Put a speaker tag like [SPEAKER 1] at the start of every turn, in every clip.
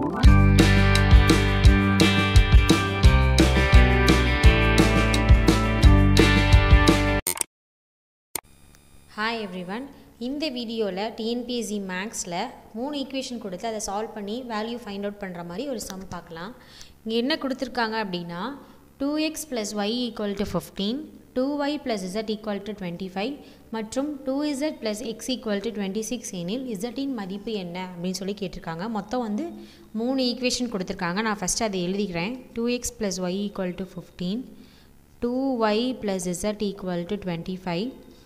[SPEAKER 1] hi everyone இந்த வீடியோவில் TNPSC மேக்ஸில் மூணு ஈக்குவேஷன் கொடுத்து அதை சால்வ் பண்ணி வேல்யூ ஃபைண்ட் அவுட் பண்ணுற மாதிரி ஒரு சம் பார்க்கலாம் இங்கே என்ன கொடுத்துருக்காங்க அப்படின்னா two x plus y equal to fifteen two y plus z equal to twenty five மற்றும் two z plus x equal to twenty six எனில் இசட்டின் மதிப்பு என்ன அப்படின்னு சொல்லி கேட்டிருக்காங்க மொத்தம் வந்து மூணு ஈக்குவேஷன் கொடுத்துருக்காங்க நான் ஃபஸ்ட்டு அதை எழுதிக்கிறேன் two x plus y equal to fifteen two y plus z equal to twenty five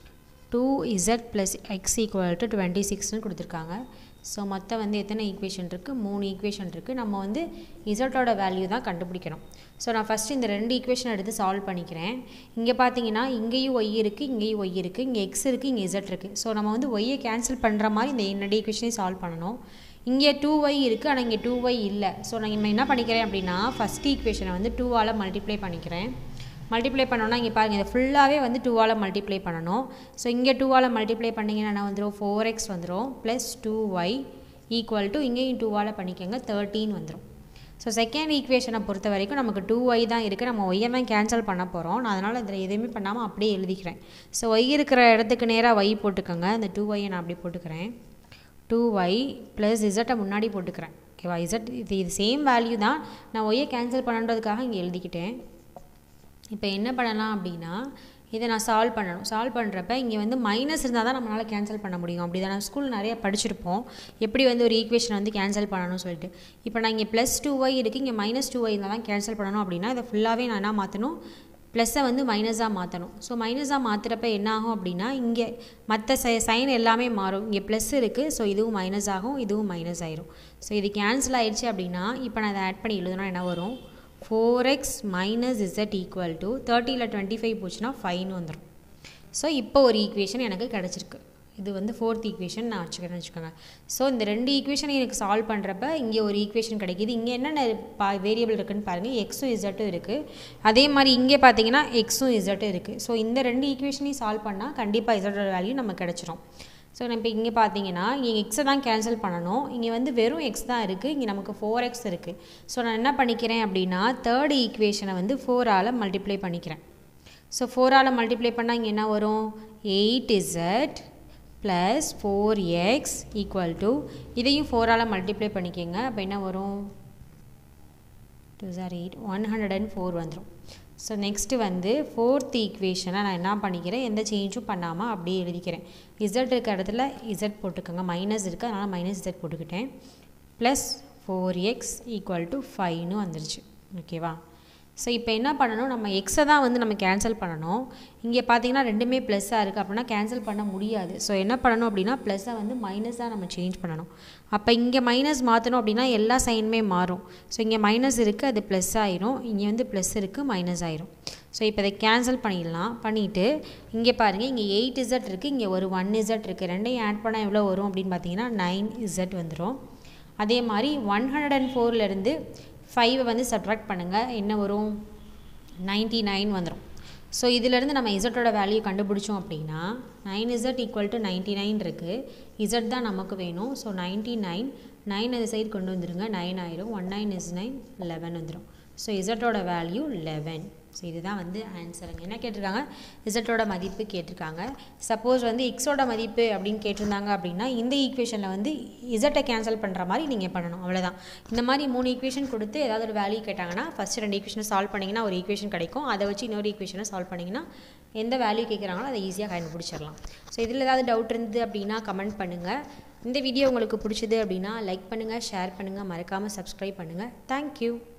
[SPEAKER 1] two z plus x equal to twenty சிக்ஸ்னு கொடுத்துருக்காங்க ஸோ மொத்தம் வந்து எத்தனை ஈக்குவேஷன் இருக்குது மூணு ஈக்குவேஷன் இருக்குது நம்ம வந்து இசட்டோட வேல்யூ தான் கண்டுபிடிக்கணும் ஸோ நான் ஃபஸ்ட்டு இந்த ரெண்டு ஈக்குவேஷன் எடுத்து சால்வ் பண்ணிக்கிறேன் இங்கே பார்த்தீங்கன்னா இங்கேயும் ஒய் இருக்குது இங்கேயும் ஒய் இருக்குது இங்கே எக்ஸ் இருக்குது இங்கே இசட் இருக்குது ஸோ நம்ம வந்து ஒய்யை கேன்சல் பண்ணுற மாதிரி இந்த ரெண்டு ஈக்குவேஷனையும் சால்வ் பண்ணணும் இங்கே டூ ஒய் இருக்குது ஆனால் இங்கே டூ ஒய் இல்லை ஸோ நான் நம்ம என்ன பண்ணிக்கிறேன் அப்படின்னா ஃபஸ்ட் ஈக்குவேஷனை வந்து டூவால் மல்டிப்ளை பண்ணிக்கிறேன் மல்டிப்ளை பண்ணோன்னா இங்கே பாருங்கள் இதை ஃபுல்லாகவே வந்து டூவால் மல்டிப்ளை பண்ணணும் ஸோ இங்கே டூவால் மல்டிப்ளை பண்ணிங்கன்னா என்ன வந்துடும் ஃபோர் எக்ஸ் வந்துடும் plus two y equal to இங்கேயும் டூவால் பண்ணிக்கோங்க தேர்ட்டின் வந்துடும் ஸோ செகண்ட் ஈக்குவேஷனை பொறுத்த வரைக்கும் நமக்கு டூ ஒய் தான் இருக்குது நம்ம ஒய்யை தான் கேன்சல் பண்ண போகிறோம் நான் அதனால் இதில் எதுவுமே பண்ணாமல் அப்படியே எழுதிக்கிறேன் ஸோ ஒய் இருக்கிற இடத்துக்கு நேராக ஒய் போட்டுக்கோங்க அந்த டூ ஒய்யை நான் அப்படி போட்டுக்கிறேன் டூ ஒய் ப்ளஸ் இசட்டை முன்னாடி போட்டுக்கிறேன் ஓகேவா இசட் இது இது சேம் வேல்யூ தான் நான் ஒய்யை கேன்சல் பண்ணுறதுக்காக இங்கே எழுதிக்கிட்டேன் இப்போ என்ன பண்ணலாம் அப்படின்னா இதை நான் சால்வ் பண்ணணும் சால்வ் பண்ணுறப்ப இங்கே வந்து மைனஸ் இருந்தால் தான் நம்மளால் கேன்சல் பண்ண முடியும் அப்படி தான் நான் ஸ்கூல் நிறைய படிச்சிருப்போம் எப்படி வந்து ஒரு ஈக்குவேஷன் வந்து கேன்சல் பண்ணணும்னு சொல்லிட்டு இப்போ நான் இங்கே ப்ளஸ் டூ ஒய் இருக்குது இங்கே மைனஸ் டூ ஒய் இருந்தால் தான் கேன்சல் பண்ணணும் அப்படின்னா இதை ஃபுல்லாகவே நான் என்ன மாற்றணும் ப்ளஸ்ஸை வந்து மைனஸாக மாற்றணும் ஸோ மைனஸாக மாற்றுறப்ப என்ன ஆகும் அப்படின்னா இங்கே மற்ற சை சைன் எல்லாமே மாறும் இங்கே ப்ளஸ் இருக்குது ஸோ இதுவும் மைனஸ் ஆகும் இதுவும் மைனஸ் ஆயிரும் ஸோ இது கேன்சல் ஆயிடுச்சு அப்படின்னா இப்போ நான் அதை ஆட் பண்ணி எழுதுனா என்ன வரும் four x minus z equal to தேர்ட்டியில் டுவெண்ட்டி ஃபைவ் போச்சுன்னா ஃபைன்னு வந்துடும் ஸோ இப்போ ஒரு ஈக்குவேஷன் எனக்கு கிடச்சிருக்கு இது வந்து ஃபோர்த் ஈக்குவேஷன் நான் வச்சுக்கிறேன்னு வச்சுக்கோங்க ஸோ இந்த ரெண்டு ஈக்குவேஷனை எனக்கு சால்வ் பண்ணுறப்ப இங்கே ஒரு ஈக்குவேஷன் கிடைக்கிது இங்கே என்னென்ன பா வேரியபிள் இருக்குன்னு பாருங்கள் எக்ஸும் இசட்டும் இருக்குது அதே மாதிரி இங்கே பார்த்தீங்கன்னா எக்ஸும் இசட்டும் இருக்குது ஸோ இந்த ரெண்டு ஈக்குவேஷனையும் சால்வ் பண்ணால் கண்டிப்பாக இசட்டோட வேல்யூ நம்ம கிடச்சிரும் ஸோ நம்ம இப்போ இங்கே பார்த்தீங்கன்னா இங்கே எக்ஸை தான் கேன்சல் பண்ணணும் இங்கே வந்து வெறும் எக்ஸ் தான் இருக்குது இங்கே நமக்கு ஃபோர் எக்ஸ் இருக்குது ஸோ நான் என்ன பண்ணிக்கிறேன் அப்படின்னா தேர்ட் ஈக்குவேஷனை வந்து ஃபோரால் மல்டிப்ளை பண்ணிக்கிறேன் ஸோ ஃபோரால் மல்டிப்ளை பண்ணால் இங்கே என்ன வரும் eight z plus four x equal to இதையும் ஃபோரால் மல்டிப்ளை பண்ணிக்கோங்க அப்போ என்ன வரும் டூ ஜார் eight one hundred and four வந்துடும் ஸோ நெக்ஸ்ட்டு வந்து ஃபோர்த் ஈக்குவேஷனை நான் என்ன பண்ணிக்கிறேன் எந்த சேஞ்சும் பண்ணாமல் அப்படியே எழுதிக்கிறேன் இசட் இருக்க இடத்துல இசட் போட்டுக்கோங்க மைனஸ் இருக்குது அதனால் மைனஸ் இசட் போட்டுக்கிட்டேன் plus four x equal to ஃபைவ்னு வந்துருச்சு ஓகேவா ஸோ இப்போ என்ன பண்ணணும் நம்ம எக்ஸை தான் வந்து நம்ம கேன்சல் பண்ணணும் இங்கே பார்த்தீங்கன்னா ரெண்டுமே ப்ளஸ்ஸாக இருக்குது அப்படின்னா கேன்சல் பண்ண முடியாது ஸோ என்ன பண்ணணும் அப்படின்னா ப்ளஸ்ஸை வந்து மைனஸாக நம்ம சேஞ்ச் பண்ணணும் அப்போ இங்கே மைனஸ் மாற்றணும் அப்படின்னா எல்லா சைனுமே மாறும் ஸோ இங்கே மைனஸ் இருக்குது அது ப்ளஸ் ஆயிரும் இங்கே வந்து ப்ளஸ் இருக்குது மைனஸ் ஆயிரும் ஸோ இப்போ இதை கேன்சல் பண்ணிடலாம் பண்ணிவிட்டு இங்கே பாருங்கள் இங்கே எயிட் இசட் இருக்குது இங்கே ஒரு ஒன் இசட் இருக்குது ரெண்டையும் ஆட் பண்ணால் எவ்வளோ வரும் அப்படின்னு பார்த்தீங்கன்னா நைன் இசட் வந்துடும் அதே மாதிரி ஒன் ஹண்ட்ரட் அண்ட் ஃபோர்லேருந்து ஃபைவை வந்து சப்ட்ராக்ட் பண்ணுங்கள் என்ன வரும் நைன்ட்டி நைன் வந்துடும் ஸோ இதிலேருந்து நம்ம இசட்டோட வேல்யூ கண்டுபிடிச்சோம் அப்படின்னா nine z equal to ninety nine இருக்குது இசட் தான் நமக்கு வேணும் ஸோ நைன்ட்டி நைன் நைன் அந்த சைடு கொண்டு வந்துருங்க நைன் ஆயிரும் one nine is nine eleven வந்துடும் ஸோ இசட்டோட வேல்யூ லெவன் ஸோ இதுதான் வந்து ஆன்சருங்க என்ன கேட்டிருக்காங்க இசட்டோட மதிப்பு கேட்டிருக்காங்க சப்போஸ் வந்து எக்ஸோட மதிப்பு அப்படின்னு கேட்டிருந்தாங்க அப்படின்னா இந்த ஈக்குவேஷனில் வந்து இசட்டை கேன்சல் பண்ணுற மாதிரி நீங்கள் பண்ணணும் அவ்வளோதான் இந்த மாதிரி மூணு ஈக்குவேஷன் கொடுத்து ஏதாவது ஒரு வேல்யூ கேட்டாங்கன்னா ஃபஸ்ட்டு ரெண்டு ஈக்குவேஷனை சால்வ் பண்ணிங்கன்னா ஒரு ஈக்குவேஷன் கிடைக்கும் அதை வச்சு இன்னொரு ஈக்குவேஷனை சால்வ் பண்ணிங்கன்னா எந்த வேல்யூ கேட்குறாங்களோ அதை ஈஸியாக கண்டுபிடிச்சிடலாம் ஸோ இதில் ஏதாவது டவுட் இருந்தது அப்படின்னா கமெண்ட் பண்ணுங்கள் இந்த வீடியோ உங்களுக்கு பிடிச்சது அப்படின்னா லைக் பண்ணுங்கள் ஷேர் பண்ணுங்கள் மறக்காமல் சப்ஸ்கிரைப் பண்ணுங்கள் தேங்க்யூ